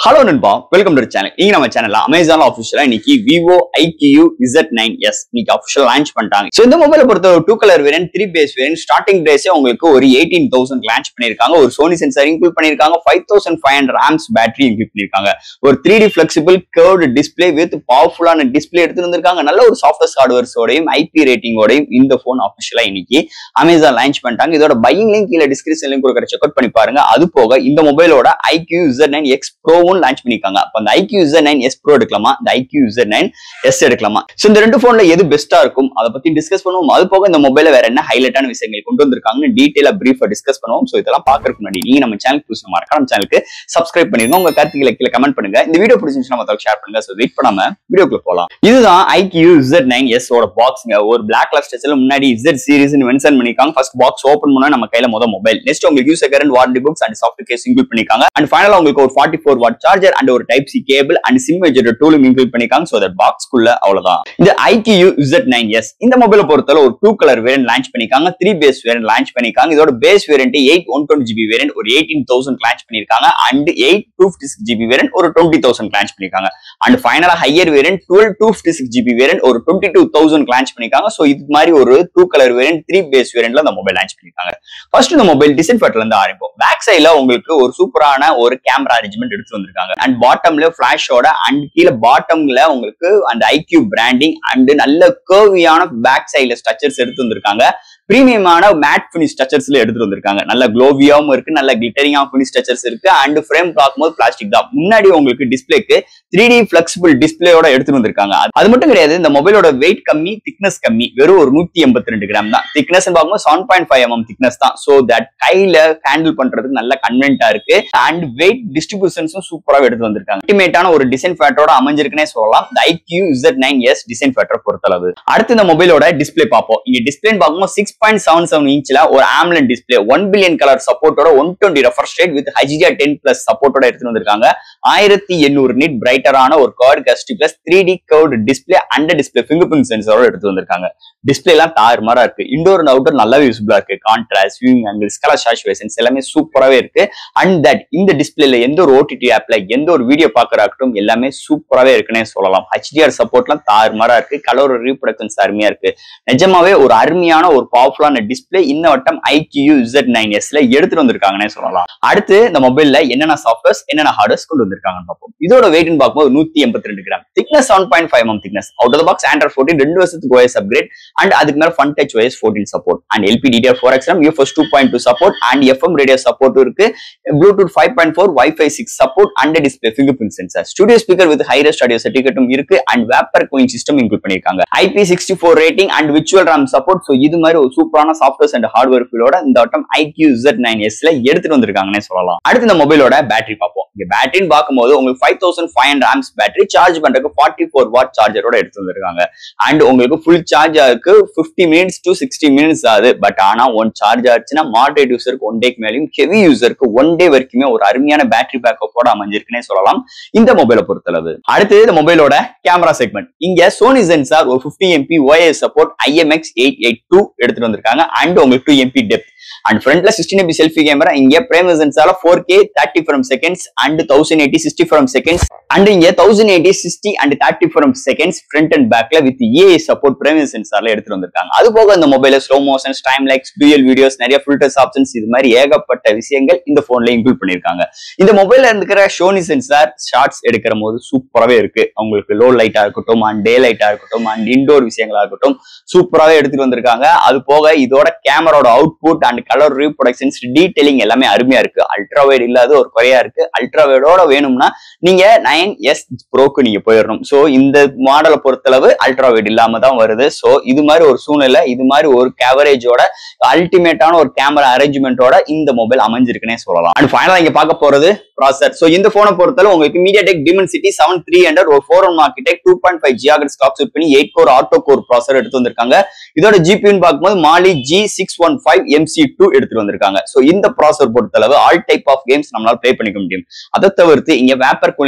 hello நண்பா welcome to channel இங்க நம்ம சேனல்ல அமேசான் ஆஃபிஷியலா இன்னைக்கு Vivo iQOO Z nine S இன்னைக்கு அஃபிஷியல் லான்ச் பண்ணிட்டாங்க ஸோ இந்த மொபைலை பொறுத்த ஒரு two colour variant three base variant starting பிரைஸே உங்களுக்கு ஒரு எயிட்டீன் தௌசண்ட் லான்ச் பண்ணிருக்காங்க ஒரு சோனி சென்சார் இன்க்ளூட் பண்ணிருக்காங்க five thousand five hundred mAh battery include பண்ணிருக்காங்க ஒரு three D flexible curved display with பவர்ஃபுல்லான டிஸ்பிளே எடுத்து வந்திருக்காங்க நல்ல ஒரு சாஃப்ட்வேர் ஹார்ட்வேர்ஸோடையும் ஐபி ரேட்டிங்கோடையும் இந்த ஃபோன் அஃபிஷியலா இன்னைக்கு அமேசான் லான்ச் பண்ணிட்டாங்க இதோட பையிங் லிங்க் கீழே டிஸ்கிரிப்ஷன் லிங்க் கொடுக்குற செக் அவுட் பண்ணி பாருங்க அது போக இந்த மொபைலோட ஐக்யூ இசட் நைன் எக்ஸ் ப்ரோவும் லான்ச் பண்ணிருக்காங்க அப்ப அந்த iQOO Z nine S pro எடுக்கலாமா இந்த ஐக்யூ இசட் நைன் எஸ் எடுக்கலாமா ஸோ இந்த ரெண்டு போன்ல எது பெஸ்டா இருக்கும் அதை பத்தி டிஸ்கஸ் பண்ணுவோம் அது போக இந்த மொபைல வேற என்ன ஹைலைட்டான விஷயங்கள் கொண்டு வந்திருக்காங்கன்னு டீட்டெயிலா பிரீஃபா டிஸ்கஸ் பண்ணுவோம் ஸோ இதெல்லாம் பாக்குறதுக்கு முன்னாடி நீங்க நம்ம சேனல் புதுசு மறக்காம நம்ம சேனலுக்கு சப்ஸ்கிரைப் பண்ணிருங்க உங்க கருத்துக்களை கீழே கமெண்ட் பண்ணுங்க இந்த வீடியோ பிடிச்சிருந்துச்சுன்னா மத்தவங்க ஷேர் பண்ணுங்க ஸோ வெயிட் பண்ணாம வீடியோக்குள்ள போலாம் இதுதான் ஐக்யூ இசட் நைன் எஸ் ஓட பாக்ஸ்ங்க ஒரு பிளாக் கலர் ஸ்டெச்ல முன்னாடி இசட் சீரிஸ் மென்ஷன் பண்ணிருக்காங்க ஃபர்ஸ்ட் பாக்ஸ் ஓப்பன் பண்ணா நம்ம கையில மொதல் மொபைல் நெக்ஸ்ட் உங்களுக்கு user current warranty books and soft case include பண்ணிருக்காங்க அண்ட் ஃபைனலா உங்களுக்கு ஒரு forty four watt charger and ஒரு type C cable and SIM மேஜர் டூலும் இன்க்ளூட் பண்ணிருக்காங்க ஸோ தட் பாக்ஸ்க்குள்ள அவ்வளவுதான் இந்த ஐக்யூ இசட் நைன் எஸ் இந்த மொபைலை பொறுத்தவரை ஒரு டூ கலர் வேரியன்ட் லான்ச் பண்ணிருக்காங்க த்ரீ பேஸ் வேரியன்ட் லான்ச் பண்ணிருக்காங்க இதோட base variant eight one twenty GB variant ஒரு எயிட்டீன் தௌசண்ட் லான்ச் பண்ணிருக்காங்க and eight two fifty six GB variant ஒரு டுவெண்ட்டி தௌசண்ட் லான்ச் பண்ணிருக்காங்க அண்ட் ஃபைனலா higher variant twelve two fifty six GB variant ஒரு twenty two thousand launch பண்ணிருக்காங்க so இது மாதிரி ஒரு two colour variant three base வேரியன்ட்ல அந்த மொபைல் லான்ச் பண்ணிருக்காங்க ஃபர்ஸ்ட் இந்த மொபைல் டிசைன் ஃபேட்ல இருந்து ஆரம்பிப்போம் பேக் சைட்ல உங்களுக்கு ஒரு சூப்பரான ஒரு கேமரா அரேஞ்ச்மெண்ட் எடுத்து வந்திருக்காங்க அண்ட் பாட்டம்ல பிளாஷோட அண்ட் கீழே பாட்டம்ல உங்களுக்கு அந்த ஐக்யூ பிராண்டிங் அண்ட் நல்ல கர்வியான பேக் சைட்ல ஸ்ட்ரக்சர்ஸ் எடுத்து வந்திருக்காங்க பிரீமியமான மேட் பினிஷ் ஸ்ட்ரக்சர்ஸ்ல எடுத்துட்டு வந்திருக்காங்க நல்ல க்ளோவியாவும் இருக்கு நல்ல கிளிட்டரிங்கா பினிஷ் ஸ்ட்ரக்சர்ஸ் இருக்கு அண்ட் ஃப்ரேம் பார்க்கும்போது பிளாஸ்டிக் தான் முன்னாடி உங்களுக்கு டிஸ்பிளேக்கு த்ரீ டி பிளெக்சிபிள் டிஸ்பிளேயோட எடுத்துட்டு வந்திருக்காங்க அது- அது மட்டும் கிடையாது இந்த மொபைலோட வெயிட் கம்மி திக்னஸ் கம்மி வெறும் ஒரு நூத்தி எண்பத்தி ரெண்டு கிராம் தான் திக்னஸ் பார்க்கும்போது seven point five MM thickness தான் சோ தட் கையில ஹேண்டில் பண்றதுக்கு நல்ல கன்வென்ட்டா இருக்கு அண்ட் வெயிட் டிஸ்ட்ரிபியூஷன்ஸும் சூப்பராக எடுத்து வந்திருக்காங்க அல்டிமேட்டான ஒரு டிசைன் ஃபேட்டரோட அமைஞ்சிருக்குன்னே சொல்லலாம் இந்த iQOO Z nine S design ஃபேட்டரை பொறுத்தளவு அடுத்து இந்த மொபைலோட டிஸ்பிளே பார்ப்போம் இங்க டிஸ்பிளே பார்க்கும்போது சிக்ஸ் பாயிண்ட் செவன் செவன் இன்ச்ல ஒரு AMOLED display one billion colour சப்போர்ட்டோட one twenty refresh rate with ஹஜிஜா டென் பிளஸ் சப்போர்ட்டோட எடுத்துட்டு வந்திருக்காங்க ஆயிரத்தி எண்ணூறு நிட் பிரைட்டரான ஒரு கார்டு கஸ்டி plus three D curved display under display fingerprint சென்சரோட எடுத்து வந்திருக்காங்க டிஸ்பிளே எல்லாம் தாறுமாறா இருக்கு இண்டோர் அண்ட் அவுட்டர் நல்லாவே யூஸ்ஃபுல்லா இருக்கு contrast viewing angles colour saturations எல்லாமே சூப்பராகவே இருக்கு அண்ட் தட் இந்த டிஸ்பிளேல எந்த ஒரு ஓடிடி ஆப்ல எந்த ஒரு வீடியோ பார்க்கறாகட்டும் எல்லாமே சூப்பராகவே இருக்குன்னே சொல்லலாம் ஹெச்டிஆர் சப்போர்ட்லாம் தாறுமாறா இருக்கு கலர் ரீப்ரொடக்ஷன்ஸ் அருமையா இருக்கு நிஜமாவே ஒரு அருமையான ஒரு பவர்ஃபுல்லான டிஸ்பிளே இந்த வட்டம் ஐக்யூ இசட் நைன் எஸ்ல எடுத்துட்டு வந்திருக்காங்கன்னே சொல்லலாம் அடுத்து இந்த மொபைல்ல என்னென்ன சாஃப்ட்வேர்ஸ் என்னென்ன ஹார்ட்வேர்ஸ் கொண்டு வந்திருக்காங்கன்னு பார்ப்போம் இதோட வெயிட்னு பார்க்கும்போது நூத்தி எண்பத்தி ரெண்டு gram thickness seven point five M thickness out of box Android fourteen ரெண்டு வருஷத்துக்கு ஓஎஸ் அப்கிரேட் அண்ட் அதுக்கு மேல fun touch OS fourteen support and LP DDR four XM UFS two point two support and FM radio support இருக்கு Bluetooth five point four wifi six support and display fingerprint sensor studio speaker with high res audio சர்டிஃபிகேட்டும் இருக்கு and vapour cooling system include பண்ணிருக்காங்க IP sixty four rating and விச்சுவல் RAM support so இது மாதிரி ஒரு சூப்பரான softwares and hardware ஃபீலோட இந்த வட்டம் ஐக்யூ Z9s நைன் எஸ்ல எடுத்துட்டு வந்திருக்காங்கன்னே சொல்லலாம் அடுத்து இந்த மொபைலோட பேட்டரி பார்ப்போம் இங்க பேட்டரின்னு பார்க்கும்போது உங்களுக்கு five thousand five hundred mAh battery charge பண்றதுக்கு ஃபார்ட்டி ஃபோர் வாட் சார்ஜரோட எடுத்து வந்திருக்காங்க அண்ட் உங்களுக்கு ஃபுல் சார்ஜ் ஆகுக்கு fifty minutes to sixty minutes ஆகுது பட் ஆனா ஒன் சார்ஜ் ஆச்சுன்னா மாடரேட் யூசருக்கு ஒன் டேக்கு மேலேயும் ஹெவி யூசருக்கு ஒன் டே வரைக்குமே ஒரு அருமையான பேட்டரி பேக்கப்போட அமைஞ்சிருக்குன்னே சொல்லலாம் இந்த மொபைலை பொறுத்தளவு அடுத்து இந்த மொபைலோட கேமரா செக்மெண்ட் இங்க சோனி சென்சார் ஒரு 50 MP OIS support IMX eight eight two எடுத்துட்டு வந்திருக்காங்க அண்ட் உங்களுக்கு டூ எம்பி டெப்த் அண்ட் ஃப்ரண்ட்ல சிக்ஸ்டின் எம்பி செல்ஃபி கேமரா இங்க பிரேம் சென்சார்ல four K thirty from seconds and thousand eighty sixty from seconds and இங்க thousand eighty sixty and thirty from seconds front and பேக்ல with AI support பிரேம் சென்சார்ல எடுத்துட்டு வந்திருக்காங்க அது போக இந்த மொபைல slow motions time lapse dual videos நிறைய ஃபில்டர்ஸ் ஆப்ஷன்ஸ் இது மாதிரி ஏகப்பட்ட விஷயங்கள் இந்த போன்ல இன்க்ளூட் பண்ணிருக்காங்க இந்த மொபைல்ல இருக்கிற ஷோனி சென்சார் ஷார்ட்ஸ் எடுக்கிற போது சூப்பராகவே இருக்கு உங்களுக்கு லோ லைட்டா இருக்கட்டும் அண்ட் டே லைட்டா இருக்கட்டும் அண்ட் இண்டோர் விஷயங்களா இருக்கட்டும் சூப்பராகவே எடுத்துட்டு வந்திருக்காங்க அது போக இதோட கேமராவோட output and colour reproductions detailing எல்லாமே அருமையா இருக்கு அல்ட்ரா வைட் இல்லாத ஒரு குறையா இருக்கு அல்ட்ரா வைடோட வேணும்னா நீங்க நைன் எஸ் ப்ரோக்கு நீங்க போயிடணும் ஸோ இந்த மாடலை பொறுத்தளவு அல்ட்ரா வைட் இல்லாம தான் வருது ஸோ இது மாதிரி ஒரு சூழ்நிலை இது மாதிரி ஒரு கேவரேஜோட அல்டிமேட்டான ஒரு கேமரா அரேஞ்ச்மெண்ட்டோட இந்த மொபைல் அமைஞ்சிருக்குன்னே சொல்லலாம் அண்ட் ஃபைனலா இங்க பார்க்க போறது ப்ராசர் ஸோ இந்த போனை பொறுத்தளவு உங்களுக்கு MediaTek Dimensity seven three hundred ஒரு four one architect two point five ஜியாகட் ஸ்டாக் செட் பண்ணி eight core octa core processor எடுத்து வந்திருக்காங்க இதோட ஜிபின்னு பார்க்கும்போது Mali G six one five MC two எடுத்துட்டு வந்திருக்காங்க ஸோ இந்த ப்ராசர் பொறுத்தளவு ஆல் டைப் ஆஃப் கேம்ஸ் நம்மளால ப்ளே பண்ணிக்க முடியும் அதை தவிர்த்து இங்க வேப்பர் கூலிங் சிஸ்டம்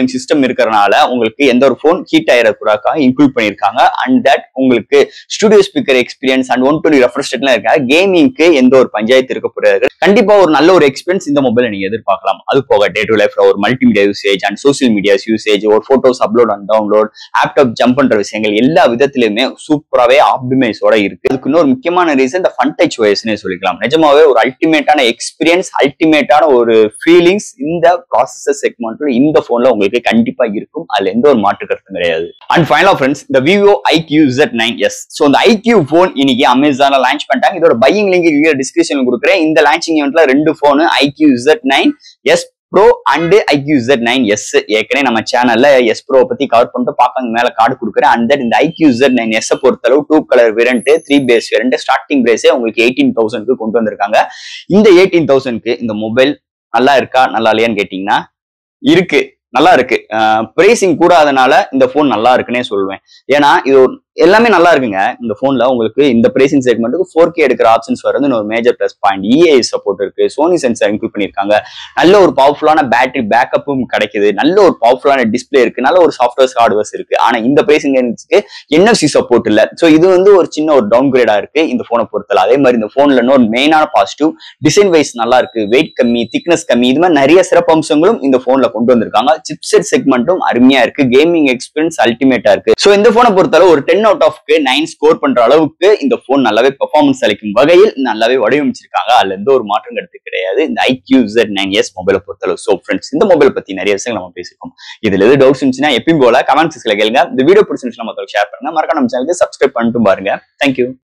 இருக்கிறனால உங்களுக்கு எந்த ஒரு ஃபோன் ஹீட் ஆயிடக்கூடாக்கா இன்க்ளூட் பண்ணியிருக்காங்க அண்ட் தட் உங்களுக்கு studio speaker experience and one twenty refresh ரேட்லாம் இருக்காங்க கேமிங்க்கு எந்த ஒரு பஞ்சாயத்து இருக்க போறாரு கண்டிப்பா ஒரு நல்ல ஒரு எக்ஸ்பீரியன்ஸ் இந்த மொபைலை நீங்க எதிர்பார்க்கலாம் அது போக டே டு லைஃப்ல ஒரு multimedia usage and social medias usage ஒரு photos upload and download laptop jump பண்ற விஷயங்கள் எல்லா விதத்திலுமே சூப்பராகவே ஆப்டிமைஸோட இருக்கு அதுக்கு இன்னொரு முக்கியமான ரீசன் இந்த ஃபன் டச் ஓஎஸ்னே சொல்லிக்கலாம் நிஜமாவே ஒரு அல்டிமேட்டான எக்ஸ்பீரியன்ஸ் அல்டிமேட்டான ஒரு ஃபீலிங்ஸ் இந்த ப்ராசஸர் செக்மெண்ட்ல இந்த போன்ல உங்களுக்கு கண்டிப்பா இருக்கும் அதுல எந்த ஒரு மாற்று கருத்தும் கிடையாது அண்ட் ஃபைனலா ஃப்ரெண்ட்ஸ் இந்த Vivo iQOO Z9 nine S so இந்த ஐக்யூ போன் இன்னைக்கு அமேசான்ல லான்ச் பண்ணிட்டாங்க இதோட பையிங் லிங்க் கீழே டிஸ்கிரிப்ஷன்ல கொடுக்குறேன் இந்த லான்ச்சிங் ஈவெண்ட்ல ரெண்டு phone iQOO Z9 nine S pro and iQOO Z9 nine S ஏற்கனவே நம்ம சேனல்ல எஸ் ப்ரோ பத்தி கவர் பண்ணிட்டு பார்க்க மேல கார்டு கொடுக்குறேன் அண்ட் தட் இந்த ஐக்யூ Z9 நைன் எஸ் பொறுத்தளவு two colour variant three base variant starting பிரேஸே உங்களுக்கு எயிட்டீன் தௌசண்ட்க்கு கொண்டு வந்திருக்காங்க இந்த எயிட்டீன் தௌசண்ட்க்கு இந்த மொபைல் நல்லா இருக்கா நல்லா இல்லையான்னு கேட்டீங்கன்னா இருக்கு நல்லா இருக்கு பிரைசிங் கூடாதனால இந்த போன் நல்லா இருக்குன்னே சொல்லுவேன் ஏன்னா இது ஒரு- எல்லாமே நல்லா இருக்குங்க இந்த போன்ல உங்களுக்கு இந்த பிரைசிங் செக்மெண்ட்டுக்கு ஃபோர் கே எடுக்கிற ஆப்ஷன்ஸ் வரது ஒரு மேஜர் ப்ளஸ் பாயிண்ட் இஏஐ சப்போர்ட் இருக்கு சோனி சென்சார் இன்க்ளூட் பண்ணிருக்காங்க நல்ல ஒரு பவர்ஃபுல்லான பேட்டரி பேக்கப்பும் கிடைக்குது நல்ல ஒரு பவர்ஃபுல்லான டிஸ்பிளே இருக்கு நல்ல ஒரு சாஃப்ட்வேர்ஸ் ஹார்ட்வேர்ஸ் இருக்கு ஆனா இந்த பிரைசிங் ரேஞ்சுக்கு என்எஃப்சி சப்போர்ட் இல்ல சோ இது வந்து ஒரு சின்ன ஒரு டவுன் கிரேடா இருக்கு இந்த போனை பொறுத்தல அதே மாதிரி இந்த போன்ல இன்னொரு மெயினான பாசிட்டிவ் டிசைன் வைஸ் நல்லா இருக்கு வெயிட் கம்மி திக்னஸ் கம்மி இது மாதிரி நிறைய சிறப்பு அம்சங்களும் இந்த போன்ல கொண்டு வந்திருக்காங்க சிப்செட் செக்மெண்ட்டும் அருமையா இருக்கு கேமிங் எக்ஸ்பீரியன்ஸ் அல்டிமேட்டா இருக்கு சோ இந்த போனை பொறுத்தளவு ஒரு டென் அவுட் ஆஃப்க்கு நைன் ஸ்கோர் பண்ற அளவுக்கு இந்த போன் நல்லாவே பெர்ஃபார்மன்ஸ் அளிக்கும் வகையில் நல்லாவே வடிவமைச்சிருக்காங்க அதுல எந்த ஒரு மாற்றம் கருத்து கிடையாது இந்த ஐக்யூ Z9 நைன் எஸ் மொபைலை பொறுத்தளவு சோ ஃப்ரெண்ட்ஸ் இந்த மொபைல் பத்தி நிறைய விஷயங்கள் நம்ம பேசியிருக்கோம் இதுல எது டவுட்ஸ் இருந்துச்சுன்னா எப்பயும் போல கமெண்ட் செக்ஷன்ல கேளுங்க இந்த வீடியோ பிடிச்சிருந்துச்சுன்னா மக்கள் ஷேர் பண்ணுங்க மறக்காம நம்ம சேனலுக்கு சப்ஸ்கிரைப் பண்ணிட்டு பாருங்க தேங்க்யூ